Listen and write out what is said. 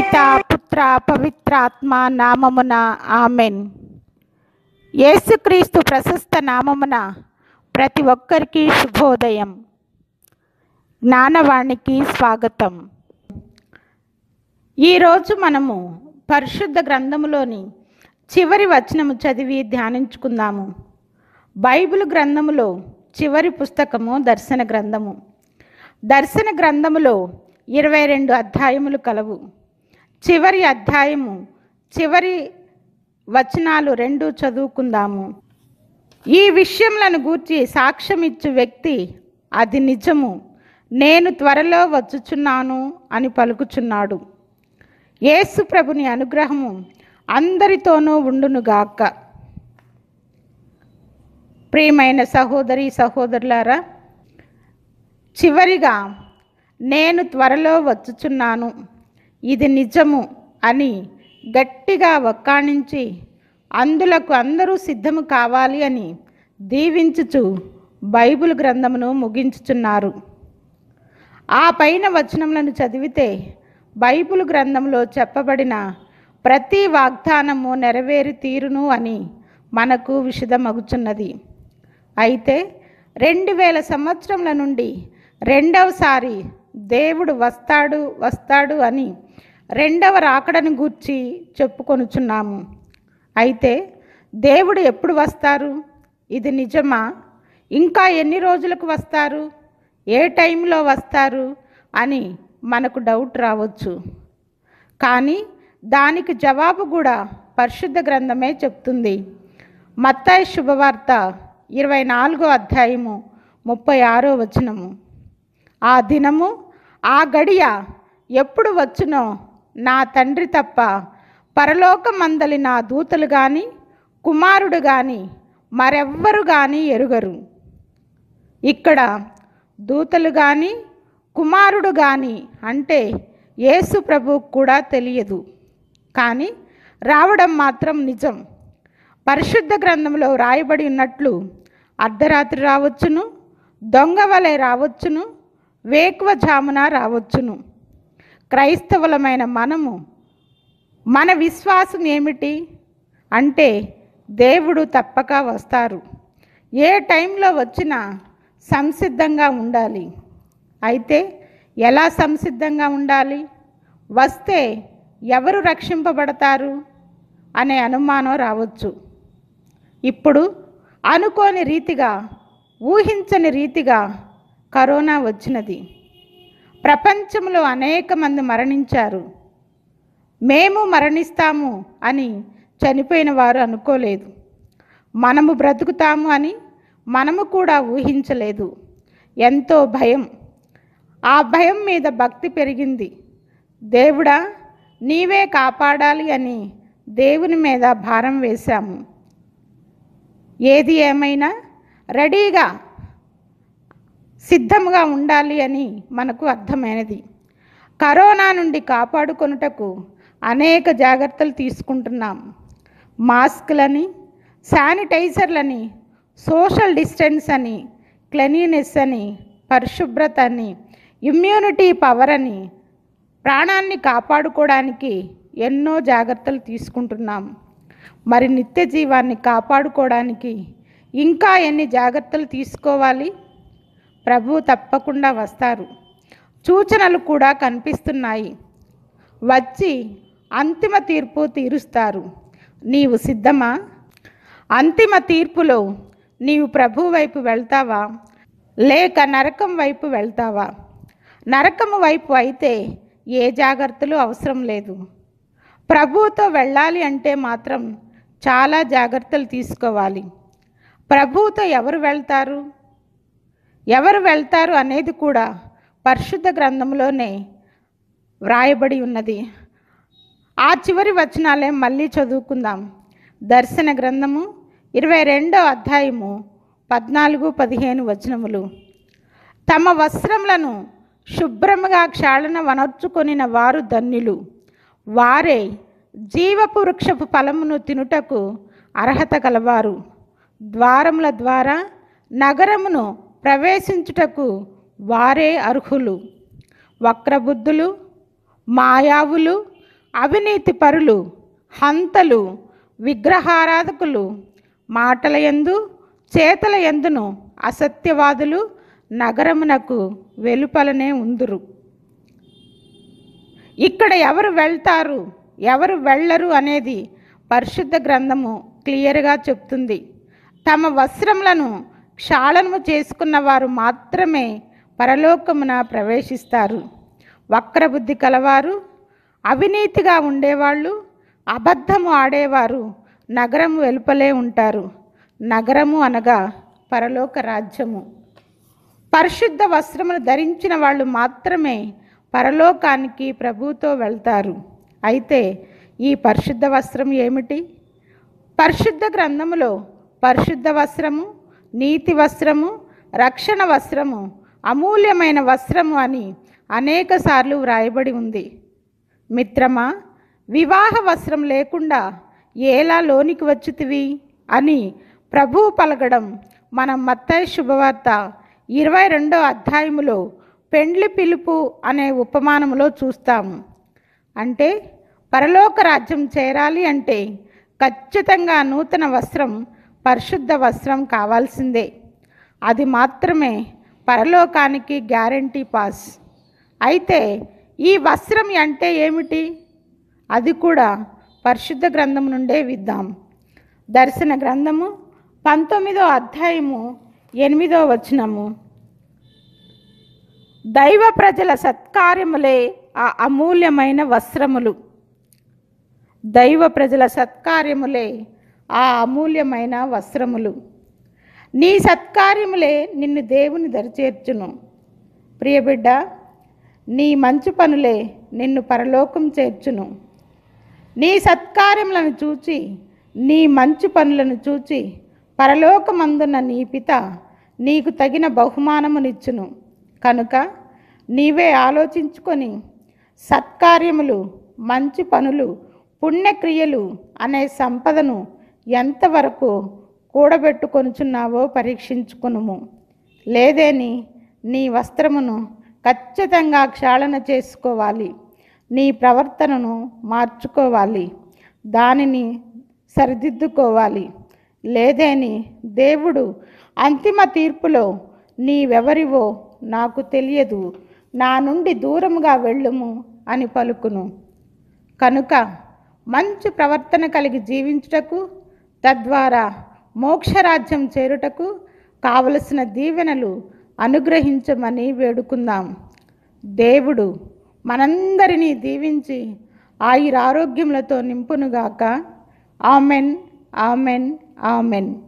పిత పుత్ర పవిత్రాత్మ నామమున ఆమెన్ యేసుక్రీస్తు ప్రశస్త నామమున ప్రతి ఒక్కరికి శుభోదయం జ్ఞానవాణికి స్వాగతం ఈరోజు మనము పరిశుద్ధ గ్రంథములోని చివరి వచనము చదివి ధ్యానించుకుందాము బైబిల్ గ్రంథములో చివరి పుస్తకము దర్శన గ్రంథము దర్శన గ్రంథములో ఇరవై రెండు అధ్యాయములు కలవు చివరి అధ్యాయము చివరి వచనాలు రెండు చదువుకుందాము ఈ విషయములను గూర్చి సాక్ష్యం ఇచ్చు వ్యక్తి అది నిజము నేను త్వరలో వచ్చుచున్నాను అని పలుకుచున్నాడు యేసు ప్రభుని అనుగ్రహము అందరితోనూ ఉండునుగాక ప్రియమైన సహోదరి సహోదరులారా చివరిగా నేను త్వరలో వచ్చుచున్నాను ఇది నిజము అని గట్టిగా వక్కాణించి అందులకు అందరూ సిద్ధము కావాలి అని దీవించుచు బైబిల్ గ్రంథమును ముగించుచున్నారు ఆ పైన వచనములను చదివితే బైబిల్ గ్రంథంలో చెప్పబడిన ప్రతి వాగ్దానము నెరవేరి తీరును అని మనకు విషదమగుచున్నది అయితే రెండు వేల సంవత్సరముల నుండి రెండవసారి దేవుడు వస్తాడు వస్తాడు అని రెండవ రాకడను గూర్చి చెప్పుకొనుచున్నాము అయితే దేవుడు ఎప్పుడు వస్తారు ఇది నిజమా ఇంకా ఎన్ని రోజులకు వస్తారు ఏ టైంలో వస్తారు అని మనకు డౌట్ రావచ్చు కానీ దానికి జవాబు కూడా పరిశుద్ధ గ్రంథమే చెప్తుంది మత్తాయి శుభవార్త ఇరవై నాలుగో అధ్యాయము ముప్పై ఆరో వచనము ఆ దినము ఆ గడియ ఎప్పుడు వచ్చునో నా తండ్రి తప్ప పరలోకమందలి నా దూతలు కానీ కుమారుడు కానీ మరెవ్వరు కానీ ఎరుగరు ఇక్కడ దూతలు కానీ కుమారుడు కానీ అంటే యేసు ప్రభు కూడా తెలియదు కానీ రావడం మాత్రం నిజం పరిశుద్ధ గ్రంథంలో రాయబడి ఉన్నట్లు అర్ధరాత్రి రావచ్చును దొంగ వలె రావచ్చును వేకువ జామున రావచ్చును క్రైస్తవులమైన మనము మన విశ్వాసం ఏమిటి అంటే దేవుడు తప్పక వస్తారు ఏ టైంలో వచ్చినా సంసిద్ధంగా ఉండాలి అయితే ఎలా సంసిద్ధంగా ఉండాలి వస్తే ఎవరు రక్షింపబడతారు అనే అనుమానం రావచ్చు ఇప్పుడు అనుకోని రీతిగా ఊహించని రీతిగా కరోనా వచ్చినది ప్రపంచంలో అనేక మంది మరణించారు మేము మరణిస్తాము అని చనిపోయిన వారు అనుకోలేదు మనము బ్రతుకుతాము అని మనము కూడా ఊహించలేదు ఎంతో భయం ఆ భయం మీద భక్తి పెరిగింది దేవుడా నీవే కాపాడాలి అని దేవుని మీద భారం వేశాము ఏది ఏమైనా రెడీగా సిద్ధంగా ఉండాలి అని మనకు అర్థమైనది కరోనా నుండి కాపాడుకొనుటకు అనేక జాగ్రత్తలు తీసుకుంటున్నాం మాస్క్లని శానిటైజర్లని సోషల్ డిస్టెన్స్ అని క్లెనీనెస్ అని పరిశుభ్రత అని ఇమ్యూనిటీ పవర్ అని ప్రాణాన్ని కాపాడుకోవడానికి ఎన్నో జాగ్రత్తలు తీసుకుంటున్నాం మరి నిత్య జీవాన్ని కాపాడుకోవడానికి ఇంకా ఎన్ని జాగ్రత్తలు తీసుకోవాలి ప్రభు తప్పకుండా వస్తారు సూచనలు కూడా కనిపిస్తున్నాయి వచ్చి అంతిమ తీర్పు తీరుస్తారు నీవు సిద్ధమా అంతిమ తీర్పులో నీవు ప్రభు వైపు వెళ్తావా లేక నరకం వైపు వెళ్తావా నరకము వైపు అయితే ఏ జాగ్రత్తలు అవసరం లేదు ప్రభువుతో వెళ్ళాలి అంటే మాత్రం చాలా జాగ్రత్తలు తీసుకోవాలి ప్రభువుతో ఎవరు వెళ్తారు ఎవరు వెళ్తారు అనేది కూడా పరిశుద్ధ గ్రంథంలోనే వ్రాయబడి ఉన్నది ఆ చివరి వచనాలే మళ్ళీ చదువుకుందాం దర్శన గ్రంథము ఇరవై రెండో అధ్యాయము పద్నాలుగు పదిహేను వచనములు తమ వస్త్రములను శుభ్రముగా క్షాళన వనర్చుకొనిన వారు ధన్యులు వారే జీవపు వృక్షపు ఫలమును తినుటకు అర్హత కలవారు ద్వారముల ద్వారా నగరమును ప్రవేశించుటకు వారే అర్హులు వక్రబుద్ధులు మాయావులు అవినీతి పరులు హంతలు విగ్రహారాధకులు మాటల యందు చేతల ఎందును అసత్యవాదులు నగరమునకు వెలుపలనే ఉందురు ఇక్కడ ఎవరు వెళ్తారు ఎవరు వెళ్ళరు అనేది పరిశుద్ధ గ్రంథము క్లియర్గా చెప్తుంది తమ వస్త్రములను క్షాళనము చేసుకున్న వారు మాత్రమే పరలోకమున ప్రవేశిస్తారు వక్రబుద్ధి కలవారు అవినీతిగా ఉండేవాళ్ళు అబద్ధము ఆడేవారు నగరము వెలుపలే ఉంటారు నగరము అనగా పరలోక రాజ్యము పరిశుద్ధ వస్త్రములు ధరించిన వాళ్ళు మాత్రమే పరలోకానికి ప్రభుతో వెళ్తారు అయితే ఈ పరిశుద్ధ వస్త్రం ఏమిటి పరిశుద్ధ గ్రంథములో పరిశుద్ధ వస్త్రము నీతి వస్త్రము రక్షణ వస్త్రము అమూల్యమైన వస్త్రము అని అనేక సార్లు వ్రాయబడి ఉంది మిత్రమా వివాహ వస్త్రం లేకుండా ఎలా లోనికి వచ్చితివి అని ప్రభువు పలకడం మనం మత్తయి శుభవార్త ఇరవై రెండో అధ్యాయములో పెండ్లి పిలుపు అనే ఉపమానములో చూస్తాము అంటే పరలోక రాజ్యం చేరాలి అంటే ఖచ్చితంగా నూతన వస్త్రం పరిశుద్ధ వస్త్రం కావాల్సిందే అది మాత్రమే పరలోకానికి గ్యారంటీ పాస్ అయితే ఈ వస్త్రం అంటే ఏమిటి అది కూడా పరిశుద్ధ గ్రంథం నుండే విద్దాం దర్శన గ్రంథము పంతొమ్మిదో అధ్యాయము ఎనిమిదో వచనము దైవ ప్రజల సత్కార్యములే ఆ అమూల్యమైన వస్త్రములు దైవ ప్రజల సత్కార్యములే ఆ అమూల్యమైన వస్త్రములు నీ సత్కార్యములే నిన్ను దేవుని దరిచేర్చును ప్రియబిడ్డ నీ మంచి పనులే నిన్ను పరలోకం చేర్చును నీ సత్కార్యములను చూచి నీ మంచి పనులను చూచి పరలోకమందున్న నీ పిత నీకు తగిన బహుమానమునిచ్చును కనుక నీవే ఆలోచించుకొని సత్కార్యములు మంచి పనులు పుణ్యక్రియలు అనే సంపదను ఎంతవరకు కూడబెట్టుకొనుచున్నావో పరీక్షించుకునుము లేదేని నీ వస్త్రమును ఖచ్చితంగా క్షాళన చేసుకోవాలి నీ ప్రవర్తనను మార్చుకోవాలి దానిని సరిదిద్దుకోవాలి లేదేని దేవుడు అంతిమ తీర్పులో నీవెవరివో నాకు తెలియదు నా నుండి దూరముగా వెళ్ళుము అని పలుకును కనుక మంచి ప్రవర్తన కలిగి జీవించుటకు తద్వారా మోక్షరాజ్యం చేరుటకు కావలసిన దీవెనలు అనుగ్రహించమని వేడుకుందాం దేవుడు మనందరినీ దీవించి ఆయురారోగ్యములతో నింపునుగాక ఆమెన్ ఆమెన్ ఆమెన్